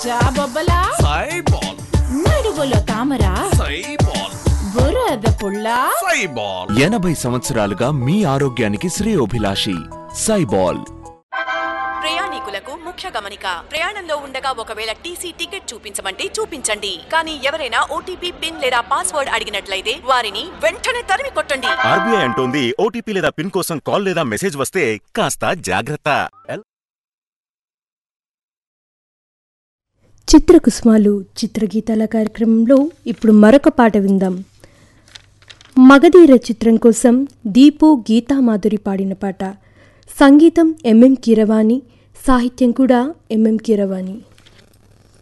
జాబొబ్బలా సైబాల్ నడువులో తామర సైబాల్ బురద పుల్ల సైబాల్ ఎనభై సంవత్సరాలుగా మీ ఆరోగ్యానికి శ్రేయోభిలాషి సైబాల్ ప్రయాణికులకు ముఖ్య గమనిక ప్రయాణంలో ఉండగా ఒకవేళ టీసీ టికెట్ చూపించమంటే చూపించండి కానీ ఎవరైనా ఓటీపీ పిన్ లేదా పాస్వర్డ్ అడిగినట్లయితే వారిని వెంటనే తరిమి కొట్టండి ఆర్బీఐ అంటోంది ఓటీపీ లేదా పిన్ కోసం కాల్ లేదా మెసేజ్ వస్తే కాస్త జాగ్రత్త చిత్రకుసుమాలు చిత్రగీతాల కార్యక్రమంలో ఇప్పుడు మరొక పాట విందాం మగధీర చిత్రం కోసం దీపు గీతామాధురి పాడిన పాట సంగీతం ఎంఎం కీరవాణి సాహిత్యం కూడా ఎంఎం కీరవాణి